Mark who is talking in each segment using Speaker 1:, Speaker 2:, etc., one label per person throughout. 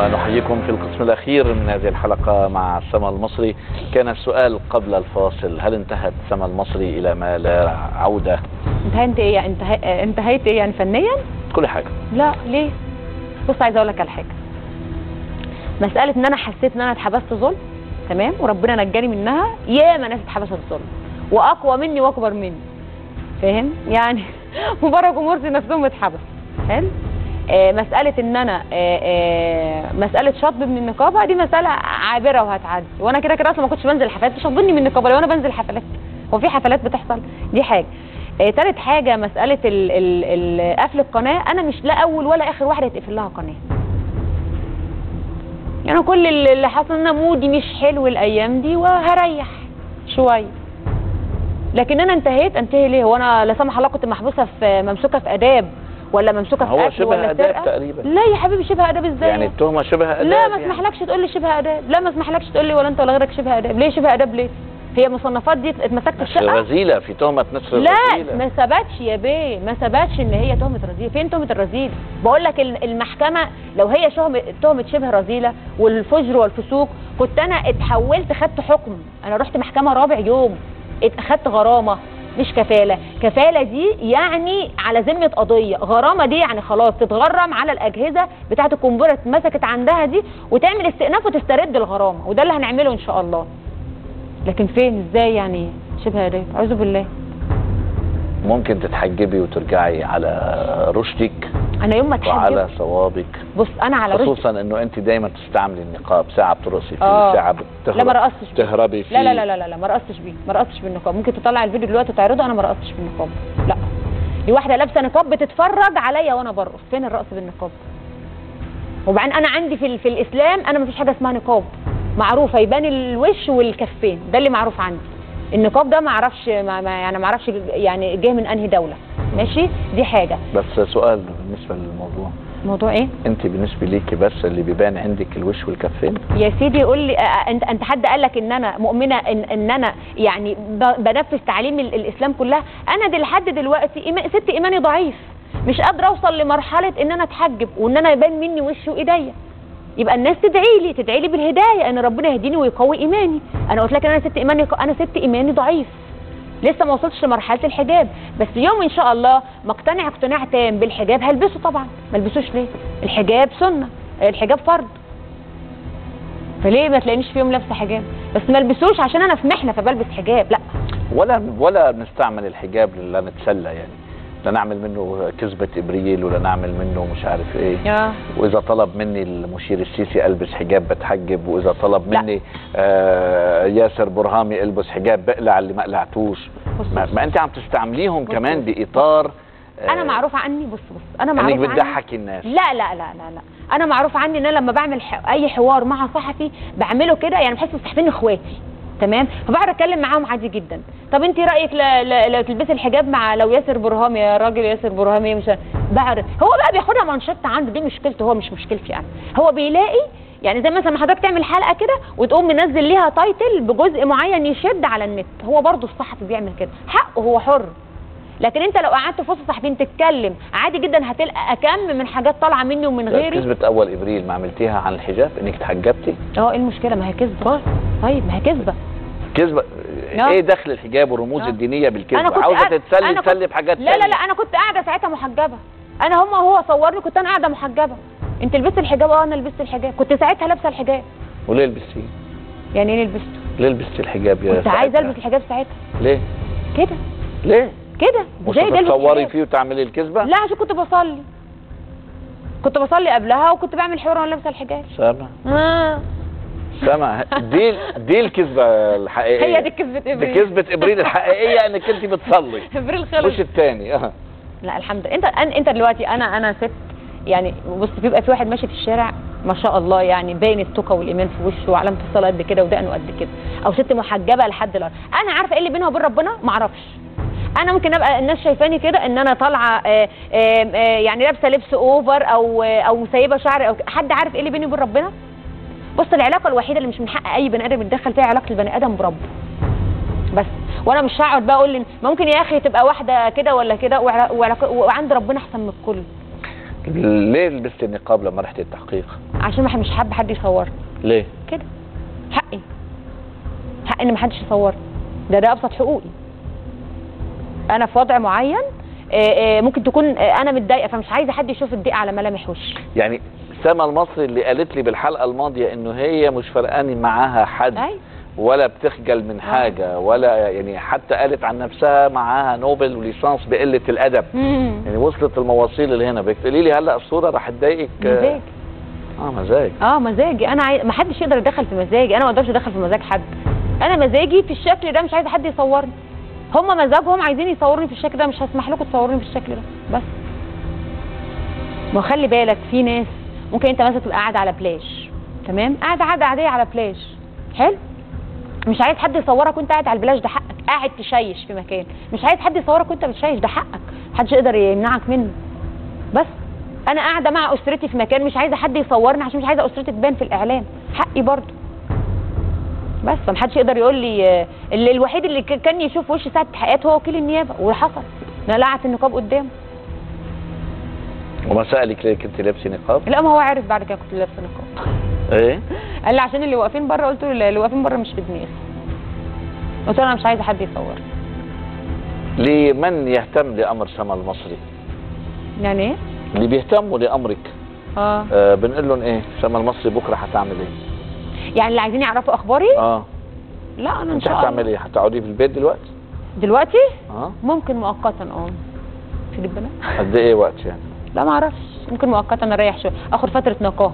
Speaker 1: ونحييكم في القسم الأخير من هذه الحلقة مع السما المصري كان السؤال قبل الفاصل هل انتهت السما المصري إلى ما لا عودة
Speaker 2: انتهيت ايه يعني انتهي... انتهيت ايه يعني فنيا؟
Speaker 1: كل حاجة
Speaker 2: لا ليه؟ بص عايزه اقول لك على حاجه مساله ان انا حسيت ان انا اتحبست ظلم تمام وربنا نجاني منها ياما ناس اتحبست ظلم واقوى مني واكبر مني فاهم يعني مبارك ومرسي نفسهم اتحبسوا حلو آه مساله ان انا آه آه مساله شطب من النقابه دي مساله عابره وهتعدي وانا كده كده اصلا ما كنتش بنزل الحفلات تشطبني من النقابه لو انا بنزل حفلات هو في حفلات بتحصل دي حاجه آه تالت حاجه مساله ال ال ال قفل القناه انا مش لا اول ولا اخر واحده يتقفل لها قناه يعني كل اللي حصل ان أنا مودي مش حلو الايام دي وهريح شويه لكن انا انتهيت انتهي ليه هو انا لا سمح الله كنت محبوسه في ممسوكه في اداب ولا ممسوكه في
Speaker 1: هو
Speaker 2: قتل
Speaker 1: شبه
Speaker 2: ولا
Speaker 1: آداب
Speaker 2: سرقه
Speaker 1: تقريبا.
Speaker 2: لا يا حبيبي شبه اداب ازاي
Speaker 1: يعني التهمة شبه آداب
Speaker 2: لا ما
Speaker 1: يعني.
Speaker 2: اسمحلكش تقول لي شبه اداب لا ما اسمحلكش تقول لي ولا انت ولا غيرك شبه اداب ليه شبه اداب ليه هي مصنفات دي اتمسكت
Speaker 1: نشر
Speaker 2: الشقه
Speaker 1: رذيلة في تهمة نشر
Speaker 2: لا
Speaker 1: رذيلة
Speaker 2: ما ثبتش يا بيه ما ثبتش ان هي تهمه رذيله فين تهمه الرذيله بقول لك ال- المحكمه لو هي شهمه تهمه شبه رذيله والفجر والفسوق كنت انا اتحولت خدت حكم انا رحت محكمه رابع يوم ات- خدت غرامه مش كفاله كفاله دي يعني على ذمه قضيه غرامه دي يعني خلاص تتغرم على الاجهزه بتاعه القنبله اتمسكت عندها دي وتعمل استئناف وتسترد الغرامه وده اللي هنعمله ان شاء الله لكن فين ازاي يعني شبه اداب اعوذ بالله
Speaker 1: ممكن تتحجبي وترجعي على رشدك
Speaker 2: انا يوم ما اتحجب
Speaker 1: وعلى صوابك
Speaker 2: بص انا على رشدي
Speaker 1: خصوصا انه انت دايما تستعملي النقاب ساعة بترقصي فيه
Speaker 2: آه.
Speaker 1: ساعة
Speaker 2: لا ما
Speaker 1: بتهرب
Speaker 2: رقصتش بيه.
Speaker 1: تهربي فيه
Speaker 2: لا لا لا لا لا, لا ما رقصتش بيه ما رقصتش بالنقاب ممكن تطلع الفيديو دلوقتي وتعرضه انا ما رقصتش بالنقاب لا دي واحده لابسه نقاب بتتفرج عليا وانا برقص فين الرقص بالنقاب وبعدين انا عندي في ال- في الاسلام انا ما فيش حاجه اسمها نقاب معروفه يبان الوش والكفين ده اللي معروف عندي النقاب ده ما اعرفش ما ما- يعني ما اعرفش يعني جه من انهي دوله ماشي دي حاجه
Speaker 1: بس سؤال بالنسبة للموضوع
Speaker 2: موضوع ايه
Speaker 1: انت بالنسبة ليكي بس اللي بيبان عندك الوش والكفين
Speaker 2: يا سيدي قول لي آه، انت انت حد قال لك ان انا مؤمنه ان ان انا يعني ب- بنفذ تعاليم ال- الاسلام كلها انا دي لحد دلوقتي إيمان ست ايماني ضعيف مش قادره اوصل لمرحله ان انا اتحجب وان انا يبان مني وشي وايديا يبقى الناس تدعي لي تدعي لي بالهدايه ان ربنا يهديني ويقوي ايماني انا قلت لك انا ست ايماني انا ست ايماني ضعيف لسه ما وصلتش لمرحله الحجاب بس يوم ان شاء الله ما اقتنع اقتناع تام بالحجاب هلبسه طبعا ما البسوش ليه الحجاب سنه الحجاب فرض فليه ما تلاقينيش في يوم لابسه حجاب بس ما البسوش عشان انا في محنه فبلبس حجاب لا
Speaker 1: ولا ولا بنستعمل الحجاب لا نتسلى يعني لا نعمل منه كذبة ابريل ولا نعمل منه مش عارف ايه
Speaker 2: يا
Speaker 1: واذا طلب مني المشير السيسي البس حجاب بتحجب واذا طلب
Speaker 2: لا.
Speaker 1: مني آه ياسر برهامي البس حجاب بقلع اللي ما قلعتوش
Speaker 2: بص
Speaker 1: ما,
Speaker 2: بص.
Speaker 1: ما انت عم تستعمليهم
Speaker 2: بص
Speaker 1: كمان
Speaker 2: بص.
Speaker 1: باطار آه
Speaker 2: انا معروف عني بص بص انا
Speaker 1: انك
Speaker 2: معروف عني
Speaker 1: بتضحكي الناس
Speaker 2: لا لا لا لا لا انا معروف عني ان انا لما بعمل ح... اي حوار مع صحفي بعمله كده يعني بحس الصحفيين اخواتي تمام فبقعد اتكلم معاهم عادي جدا طب انت رايك لا لا لو تلبسي الحجاب مع لو ياسر برهامي يا راجل ياسر برهامي مش بعرف هو بقى بياخدها مانشيت عنده دي مشكلته هو مش مشكلتي انا هو بيلاقي يعني زي مثلا ما حضرتك تعمل حلقه كده وتقوم منزل ليها تايتل بجزء معين يشد على النت هو برضه الصحفي بيعمل كده حقه هو حر لكن انت لو قعدت في وسط صحفيين تتكلم عادي جدا هتلقى كم من حاجات طالعه مني ومن غيري
Speaker 1: كذبة اول ابريل ما عملتيها عن الحجاب انك تحجبتي
Speaker 2: اه ايه المشكله ما هي كذبه طيب ما هي كذبه
Speaker 1: كذبة
Speaker 2: آه.
Speaker 1: ايه دخل الحجاب والرموز
Speaker 2: آه.
Speaker 1: الدينية بالكذبة
Speaker 2: كنت
Speaker 1: عاوزة
Speaker 2: قاعد-
Speaker 1: تتسلي
Speaker 2: أنا كنت-
Speaker 1: تسلي بحاجات
Speaker 2: لا لا
Speaker 1: تانية.
Speaker 2: لا انا كنت قاعده ساعتها محجبه انا هم وهو صورني كنت انا قاعده محجبه انت لبست الحجاب اه انا لبست الحجاب كنت ساعتها لابسه الحجاب
Speaker 1: وليه لبستيه؟
Speaker 2: يعني ايه لبسته
Speaker 1: ليه لبستي الحجاب يا
Speaker 2: كنت عايزه
Speaker 1: ساعتها؟
Speaker 2: البس الحجاب ساعتها
Speaker 1: ليه؟
Speaker 2: كده
Speaker 1: ليه؟
Speaker 2: كده
Speaker 1: مش
Speaker 2: زي ده البس
Speaker 1: هتتصوري
Speaker 2: الحجاب.
Speaker 1: فيه وتعملي الكذبة؟
Speaker 2: لا عشان كنت بصلي كنت بصلي قبلها وكنت بعمل حوار وانا لابسه الحجاب
Speaker 1: سامع
Speaker 2: آه.
Speaker 1: سامع دي دي الكذبة الحقيقية
Speaker 2: هي دي كذبه
Speaker 1: دي
Speaker 2: ابريل
Speaker 1: كذبة ابريل الحقيقية انك انت بتصلي
Speaker 2: ابريل
Speaker 1: مش
Speaker 2: خلص
Speaker 1: الثاني اه
Speaker 2: لا الحمد لله انت أن- انت دلوقتي انا انا ست يعني بص بيبقى في واحد ماشي في الشارع ما شاء الله يعني باين التقى والايمان في وشه وعلامه الصلاه قد كده ودقنه قد كده او ست محجبه لحد الارض انا عارفه ايه اللي بينها وبين ربنا ما اعرفش انا ممكن ابقى الناس شايفاني كده ان انا طالعه آه، آه، آه، يعني لابسه لبس اوفر او آه، او مسيبه شعر او ك- حد عارف ايه اللي بيني وبين ربنا بص العلاقه الوحيده اللي مش من حق اي بني ادم يتدخل فيها علاقه البني ادم بربه بس وانا مش هقعد بقى اقول إن ممكن يا اخي تبقى واحده كده ولا كده وعلا- وعلاقة- وعند ربنا احسن من الكل
Speaker 1: ليه لبست النقاب لما رحت التحقيق
Speaker 2: عشان ما مش حابه حد يصورني
Speaker 1: ليه
Speaker 2: كده حقي حق ان محدش يصورني ده ده ابسط حقوقي انا في وضع معين آه، آه، ممكن تكون آه، انا متضايقه فمش عايزه حد يشوف الضيقه على ملامح وشي
Speaker 1: يعني سما المصري اللي قالت لي بالحلقه الماضيه انه هي مش فرقاني معاها حد
Speaker 2: أيوة.
Speaker 1: ولا بتخجل من حاجه ولا يعني حتى قالت عن نفسها معاها نوبل وليسانس بقله الادب
Speaker 2: مم.
Speaker 1: يعني وصلت المواصيل اللي هنا بتقولي لي هلا الصوره راح تضايقك
Speaker 2: مزاج
Speaker 1: اه مزاج
Speaker 2: اه مزاجي انا عايز ما حدش يقدر يدخل في مزاجي انا ما اقدرش ادخل في مزاج حد انا مزاجي في الشكل ده مش عايزه حد يصورني هم مزاجهم عايزين يصوروني في الشكل ده مش هسمح لكم تصوروني في الشكل ده بس ما خلي بالك في ناس ممكن انت مثلا تبقى قاعد على بلاش تمام قاعد قاعده عاديه على بلاش حلو مش عايز حد يصورك وانت قاعد على البلاش ده حقك قاعد تشيش في مكان مش عايز حد يصورك وانت بتشيش ده حقك محدش يقدر يمنعك منه بس انا قاعده مع اسرتي في مكان مش عايزه حد يصورني عشان مش عايزه اسرتي تبان في الاعلام حقي برضه بس فمحدش يقدر يقول لي آه، اللي الوحيد اللي ك- كان يشوف وشي ساعه حياته هو وكيل النيابه وحصل انا لقعت النقاب قدامه
Speaker 1: وما سالك ليه كنت لابسه نقاب
Speaker 2: لا ما هو عارف بعد كده كنت لابسه نقاب
Speaker 1: ايه
Speaker 2: قال لي عشان اللي واقفين بره قلت له اللي واقفين بره مش في دماغي قلت له انا مش عايزه حد يصور
Speaker 1: لمن يهتم لامر سما المصري
Speaker 2: يعني ايه
Speaker 1: اللي بيهتموا لامرك
Speaker 2: اه
Speaker 1: آه بنقول لهم ايه سما المصري بكره هتعمل ايه
Speaker 2: يعني اللي عايزين يعرفوا اخباري
Speaker 1: اه
Speaker 2: لا انا ان
Speaker 1: انت
Speaker 2: شاء
Speaker 1: هتعمل
Speaker 2: الله
Speaker 1: ايه هتقعدي في البيت دلوقتي
Speaker 2: دلوقتي
Speaker 1: اه
Speaker 2: ممكن مؤقتا اه تجيب بنات
Speaker 1: قد ايه وقت يعني
Speaker 2: لا ما اعرفش ممكن مؤقتا اريح شويه اخد فتره نقاهه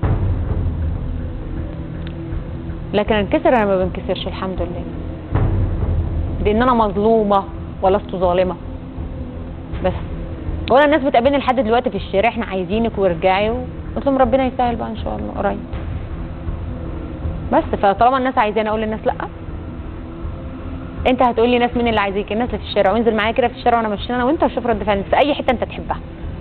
Speaker 2: لكن انكسر انا ما بنكسرش الحمد لله لان انا مظلومه ولست ظالمه بس وانا الناس بتقابلني لحد دلوقتي في الشارع احنا عايزينك وارجعي قلت لهم ربنا يسهل بقى ان شاء الله قريب بس فطالما الناس عايزاني اقول للناس لا انت هتقول لي ناس مين اللي عايزيك الناس اللي في الشارع وانزل معايا كده في الشارع وانا ماشيه انا وانت وشوف رد فعل في اي حته انت تحبها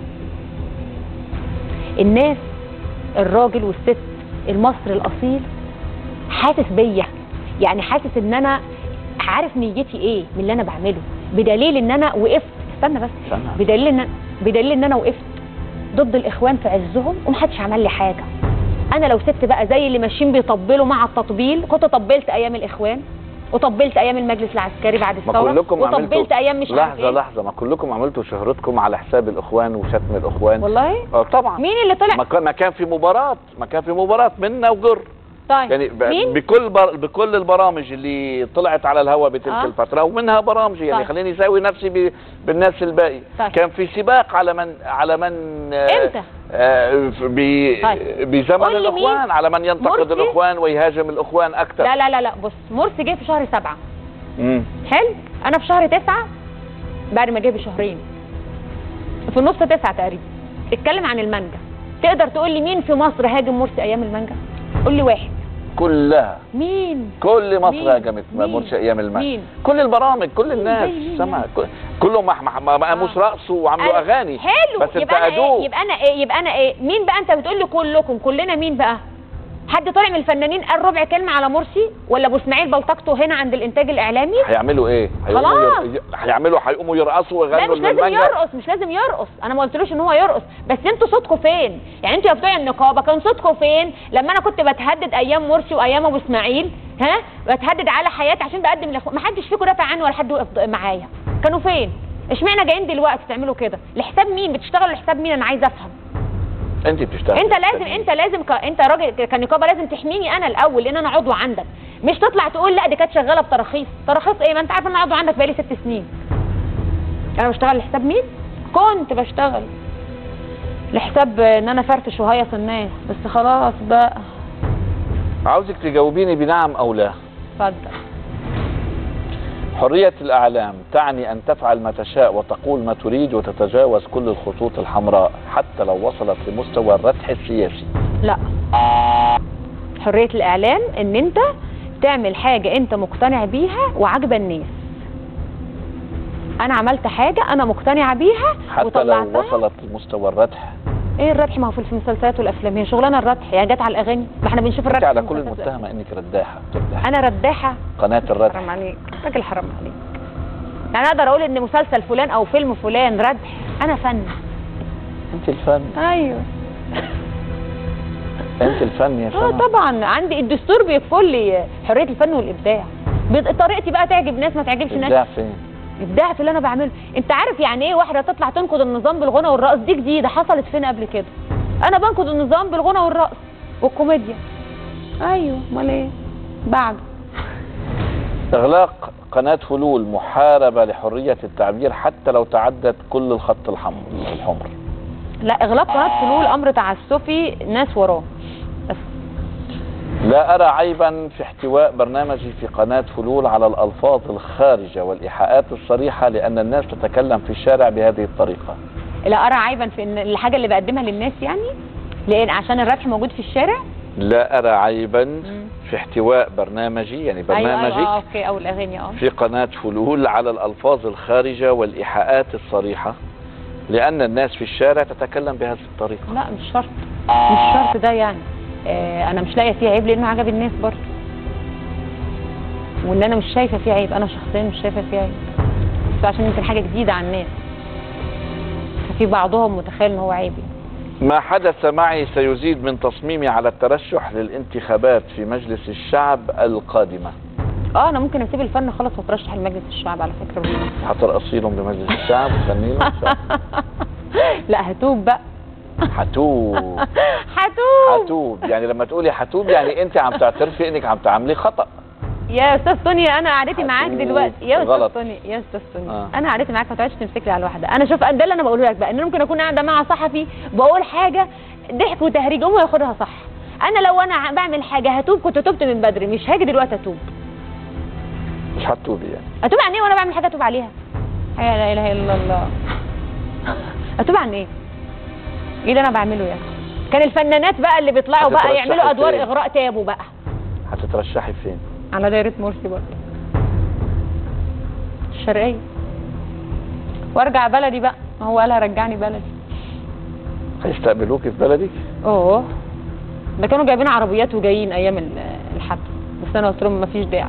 Speaker 2: الناس الراجل والست المصري الاصيل حاسس بيا يعني حاسس ان انا عارف نيتي ايه من اللي انا بعمله بدليل ان انا وقفت استنى بس
Speaker 1: استنى.
Speaker 2: بدليل ان بدليل ان انا وقفت ضد الاخوان في عزهم ومحدش عمل لي حاجه انا لو ست بقى زي اللي ماشيين بيطبلوا مع التطبيل كنت طبلت ايام الاخوان وطبلت ايام المجلس العسكري بعد
Speaker 1: ما
Speaker 2: الثوره
Speaker 1: كلكم عملتوا
Speaker 2: وطبلت ايام مش عارف
Speaker 1: لحظه
Speaker 2: ايه
Speaker 1: لحظه ما كلكم عملتوا شهرتكم على حساب الاخوان وشتم الاخوان
Speaker 2: والله
Speaker 1: اه طبعا
Speaker 2: مين اللي طلع
Speaker 1: ما كان ما كان في مباراه ما كان في مباراه منا وجر
Speaker 2: طيب
Speaker 1: يعني ب-
Speaker 2: مين
Speaker 1: بكل بر... بكل البرامج اللي طلعت على الهواء بتلك
Speaker 2: آه.
Speaker 1: الفتره ومنها برامج يعني
Speaker 2: طيب.
Speaker 1: خليني اساوي نفسي ب... بالناس الباقي
Speaker 2: طيب.
Speaker 1: كان في سباق على من على من آه،
Speaker 2: امتى؟
Speaker 1: آه ف- ب...
Speaker 2: طيب.
Speaker 1: بزمن
Speaker 2: قول لي
Speaker 1: الاخوان
Speaker 2: مين؟
Speaker 1: على من ينتقد
Speaker 2: مرسي؟
Speaker 1: الاخوان ويهاجم الاخوان اكثر
Speaker 2: لا لا لا لا بص مرسي جه في شهر سبعة
Speaker 1: مم.
Speaker 2: حلو انا في شهر تسعة بعد ما جه بشهرين في نص تسعة تقريبا اتكلم عن المانجا تقدر تقول لي مين في مصر هاجم مرسي ايام المانجا قول لي واحد
Speaker 1: كلها
Speaker 2: مين
Speaker 1: كل مصر
Speaker 2: مين؟
Speaker 1: هاجمت
Speaker 2: مين؟
Speaker 1: مرسي ايام المجد
Speaker 2: مين؟
Speaker 1: كل البرامج كل الناس
Speaker 2: زي مين
Speaker 1: سمع
Speaker 2: يعني؟
Speaker 1: كل- كلهم مح- مح- ما قاموش رقص وعملوا
Speaker 2: أنا-
Speaker 1: اغاني
Speaker 2: حلو
Speaker 1: بس
Speaker 2: يبقى انا
Speaker 1: انتقدوه
Speaker 2: ايه يبقى انا ايه يبقى انا ايه مين بقى انت بتقول لي كلكم كلنا مين بقى حد طالع من الفنانين قال ربع كلمه على مرسي ولا ابو اسماعيل بلطجته هنا عند الانتاج الاعلامي
Speaker 1: هيعملوا ايه؟ هيقوموا
Speaker 2: خلاص.
Speaker 1: ير... هيعملوا هيقوموا يرقصوا
Speaker 2: لا
Speaker 1: ويغنوا
Speaker 2: مش لازم
Speaker 1: المانجا
Speaker 2: يرقص مش لازم يرقص انا ما قلتلوش ان هو يرقص بس انتوا صوتكم فين يعني انتوا يا بتوع النقابه كان صوتكم فين لما انا كنت بتهدد ايام مرسي وايام ابو اسماعيل ها بتهدد على حياتي عشان بقدم الاخوان ما حدش فيكم دافع عني ولا حد وقف معايا كانوا فين اشمعنى جايين دلوقتي تعملوا كده لحساب مين بتشتغلوا لحساب مين انا عايزه افهم
Speaker 1: انت بتشتغل
Speaker 2: انت لازم انت لازم ك... انت راجل كنقابه لازم تحميني انا الاول لان انا عضو عندك مش تطلع تقول لا دي كانت شغاله بتراخيص تراخيص ايه ما انت عارف ان انا عضو عندك بقالي ست سنين انا بشتغل لحساب مين كنت بشتغل لحساب ان انا فرفش وهيص الناس بس خلاص بقى
Speaker 1: عاوزك تجاوبيني بنعم او لا
Speaker 2: اتفضل
Speaker 1: حرية الأعلام تعني أن تفعل ما تشاء وتقول ما تريد وتتجاوز كل الخطوط الحمراء حتى لو وصلت لمستوى الردح السياسي
Speaker 2: لا حريه الاعلام ان انت تعمل حاجه انت مقتنع بيها وعاجبه الناس انا عملت حاجه انا مقتنعه بيها
Speaker 1: حتى لو
Speaker 2: وطلعتها
Speaker 1: وصلت لمستوى الردح
Speaker 2: ايه الربح ما هو في المسلسلات والافلام هي شغلانه الربح هي جت على الاغاني ما احنا بنشوف
Speaker 1: انت
Speaker 2: الربح
Speaker 1: على
Speaker 2: في
Speaker 1: كل
Speaker 2: المسلسلات
Speaker 1: المتهمة انك رداحة بتردح
Speaker 2: انا رداحه
Speaker 1: قناة الردح
Speaker 2: حرام عليك راجل حرام عليك يعني اقدر اقول ان مسلسل فلان او فيلم فلان ردح انا فن
Speaker 1: انت الفن
Speaker 2: ايوه
Speaker 1: انت الفن يا
Speaker 2: اه
Speaker 1: سما
Speaker 2: طبعا عندي الدستور بيكفل لي حريه الفن والابداع بط- طريقتي بقى تعجب ناس ما تعجبش ناس
Speaker 1: ابداع فين
Speaker 2: ابداع في اللي انا بعمله انت عارف يعني ايه واحده تطلع تنقد النظام بالغنى والرقص دي جديده حصلت فين قبل كده انا بنقد النظام بالغنى والرقص والكوميديا ايوه امال ايه بعد
Speaker 1: اغلاق قناة فلول محاربة لحرية التعبير حتى لو تعدت كل الخط الحمر الحمر
Speaker 2: لا اغلاق قناه فلول امر تعسفي ناس وراه بس
Speaker 1: لا أرى عيبا في احتواء برنامجي في قناة فلول على الألفاظ الخارجة والإيحاءات الصريحة لأن الناس تتكلم في الشارع بهذه الطريقة
Speaker 2: لا ارى عيبا في ان الحاجه اللي بقدمها للناس يعني لان عشان الربح موجود في الشارع
Speaker 1: لا أرى عيبا في احتواء برنامجي يعني
Speaker 2: ايوه ايوه
Speaker 1: برنامجك
Speaker 2: آه، اوكي او الاغاني اه
Speaker 1: في قناة فلول على الألفاظ الخارجة والإيحاءات الصريحة لأن الناس في الشارع تتكلم بهذه الطريقة
Speaker 2: لا مش شرط مش شرط ده يعني آه انا مش لاقيه فيه عيب لانه عجب الناس برضه وان انا مش شايفه فيه عيب انا شخصيا مش شايفه فيه عيب بس عشان يمكن حاجه جديده على الناس ففي بعضهم متخيل ان هو عيب يعني.
Speaker 1: ما حدث معي سيزيد من تصميمي على الترشح للانتخابات في مجلس الشعب القادمة
Speaker 2: اه انا ممكن اسيب الفن خالص واترشح لمجلس الشعب على فكره بالمناسبة.
Speaker 1: هترقصي لهم بمجلس الشعب وتغني لهم
Speaker 2: لا هتوب بقى
Speaker 1: هتوب
Speaker 2: هتوب
Speaker 1: هتوب يعني لما تقولي هتوب يعني انت عم تعترفي انك عم تعملي خطأ
Speaker 2: يا استاذ توني انا قعدتي معاك
Speaker 1: هتوب.
Speaker 2: دلوقتي يا استاذ
Speaker 1: غلط.
Speaker 2: توني يا استاذ توني
Speaker 1: آه.
Speaker 2: انا قعدتي معاك ما تقعدش تمسك لي على واحده انا شوف ده اللي انا بقوله لك بقى ان أنا ممكن اكون قاعده مع صحفي بقول حاجه ضحك وتهريج هو ياخدها صح انا لو انا ع- بعمل حاجه هتوب كنت تبت من بدري مش هاجي دلوقتي اتوب
Speaker 1: مش هتوبي يعني
Speaker 2: اتوب عن ايه وانا بعمل حاجه اتوب عليها يا لا اله الا الله اتوب عن ايه ايه اللي انا بعمله يعني كان الفنانات بقى اللي بيطلعوا بقى
Speaker 1: هتترشحي
Speaker 2: يعملوا ادوار
Speaker 1: فين؟
Speaker 2: اغراء تابوا بقى
Speaker 1: هتترشحي فين
Speaker 2: على دايره مرسي برضه الشرقيه وارجع بلدي بقى ما هو قالها رجعني بلدي
Speaker 1: هيستقبلوكي في بلدك
Speaker 2: اوه ده كانوا جايبين عربيات وجايين ايام ال- الحبس بس انا قلت لهم مفيش داعي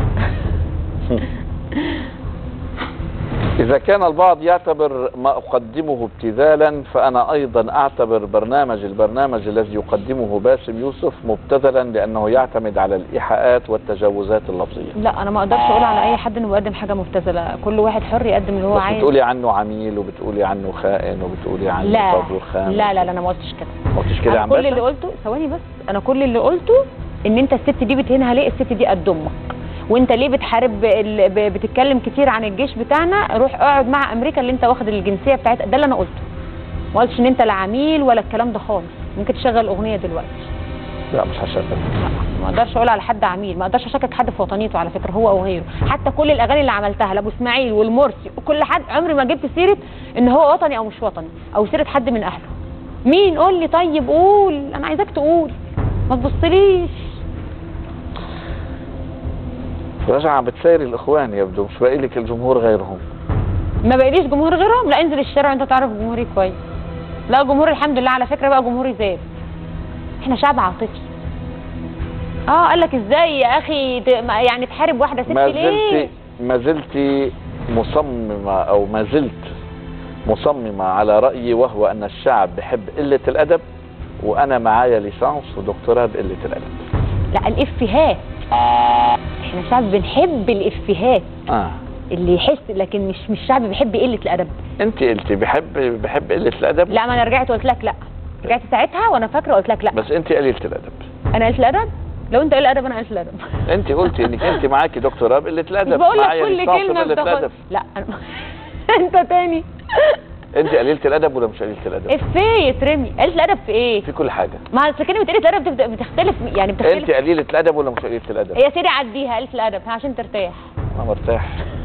Speaker 1: إذا كان البعض يعتبر ما أقدمه ابتذالا فأنا أيضا أعتبر برنامج البرنامج الذي يقدمه باسم يوسف مبتذلا لأنه يعتمد على الإيحاءات والتجاوزات اللفظية
Speaker 2: لا انا ما اقدرش اقول على اي حد انه بيقدم حاجه مبتذله كل واحد حر يقدم اللي هو
Speaker 1: بس
Speaker 2: عايز
Speaker 1: بتقولي عنه عميل وبتقولي عنه خائن وبتقولي عنه
Speaker 2: لا
Speaker 1: رجل خام
Speaker 2: لا لا لا انا ما قلتش كده
Speaker 1: ما قلتش كده
Speaker 2: انا
Speaker 1: عن
Speaker 2: كل اللي
Speaker 1: باسم
Speaker 2: قلته ثواني بس انا كل اللي قلته ان انت الست دي بتهينها ليه الست دي قد امك وانت ليه بتحارب ال- ب- بتتكلم كتير عن الجيش بتاعنا روح اقعد مع امريكا اللي انت واخد الجنسيه بتاعتها ده اللي انا قلته ما قلتش ان انت لا عميل ولا الكلام ده خالص ممكن تشغل اغنيه دلوقتي
Speaker 1: لا مش هشغل
Speaker 2: لا ما اقدرش اقول على حد عميل ما اقدرش اشكك حد في وطنيته على فكره هو او غيره حتى كل الاغاني اللي عملتها لابو اسماعيل والمرسي وكل حد عمري ما جبت سيره ان هو وطني او مش وطني او سيره حد من اهله مين قول لي طيب قول انا عايزاك تقول ما تبصليش
Speaker 1: رجع بتسيري الإخوان يبدو مش باقي لك الجمهور غيرهم
Speaker 2: ما بقاليش جمهور غيرهم لا انزل الشارع وانت تعرف جمهوري كويس لا جمهور الحمد لله على فكره بقى جمهوري زاد احنا شعب عاطفي اه قال لك ازاي يا اخي ت- ما- يعني تحارب واحده ست
Speaker 1: ما
Speaker 2: ليه
Speaker 1: زلت ما زلت مصممة أو ما زلت مصممة على رأيي وهو أن الشعب بحب قلة الأدب وأنا معايا ليسانس ودكتوراه بقلة الأدب
Speaker 2: لا الافيهات احنا شعب بنحب الافيهات
Speaker 1: آه.
Speaker 2: اللي يحس لكن مش مش شعب بيحب قله الادب
Speaker 1: أنت قلتي بحب بحب قلة الأدب
Speaker 2: لا ما انا رجعت وقلت لك لا رجعت ساعتها وانا فاكره قلت لك لا
Speaker 1: بس أنت قليلة الأدب
Speaker 2: انا قلت الادب لو انت قلت الادب انا قلت الادب
Speaker 1: أنت قلتي إنك أنت معاكي دكتوراه بقلة
Speaker 2: مش
Speaker 1: الأدب
Speaker 2: بقول لك
Speaker 1: معايا
Speaker 2: كل
Speaker 1: ليسانس
Speaker 2: كلمه
Speaker 1: بقلة
Speaker 2: بتاخد
Speaker 1: الأدب
Speaker 2: لا أنا... انت تاني
Speaker 1: أنت قليلة الأدب ولا مش قليلة الأدب؟
Speaker 2: افيه يترمي قلت الادب في ايه
Speaker 1: في كل حاجة
Speaker 2: ما اصل كلمه قله الادب بتبت- بتختلف يعني
Speaker 1: أنت
Speaker 2: بتختلف
Speaker 1: قليلة الأدب ولا مش قليلة الأدب؟
Speaker 2: هي سيدي عديها قلت الادب عشان ترتاح
Speaker 1: أنا مرتاح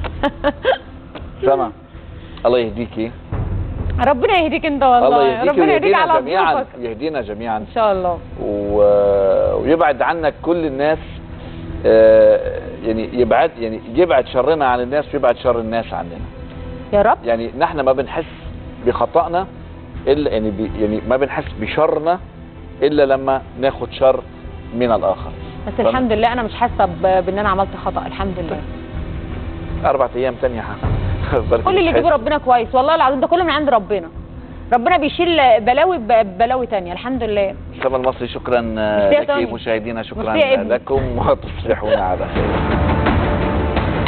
Speaker 1: سما الله يهديكي
Speaker 2: ربنا يهديك انت والله
Speaker 1: الله يهديك
Speaker 2: ربنا يهديك
Speaker 1: ويهدينا
Speaker 2: على
Speaker 1: جميعا
Speaker 2: ظروفك
Speaker 1: يهدينا جميعا
Speaker 2: ان شاء الله
Speaker 1: و... ويبعد عنك كل الناس آه، يعني يبعد يعني يبعد شرنا عن الناس ويبعد شر الناس عننا
Speaker 2: يا رب
Speaker 1: يعني نحن ما بنحس بخطأنا الا يعني بي يعني ما بنحس بشرنا الا لما ناخد شر من الاخر
Speaker 2: بس
Speaker 1: فن-
Speaker 2: الحمد لله انا مش حاسه ب- بان انا عملت خطا الحمد لله
Speaker 1: اربع ايام تانية بركة
Speaker 2: كل اللي
Speaker 1: تحس.
Speaker 2: يجيبه ربنا كويس والله العظيم ده كله من عند ربنا ربنا بيشيل بلاوي ببلاوي تانية الحمد لله
Speaker 1: سما المصري شكرا
Speaker 2: ميرسي يا
Speaker 1: لك
Speaker 2: توني.
Speaker 1: مشاهدينا شكرا
Speaker 2: ميرسي يا ابني.
Speaker 1: لكم وتصبحون على خير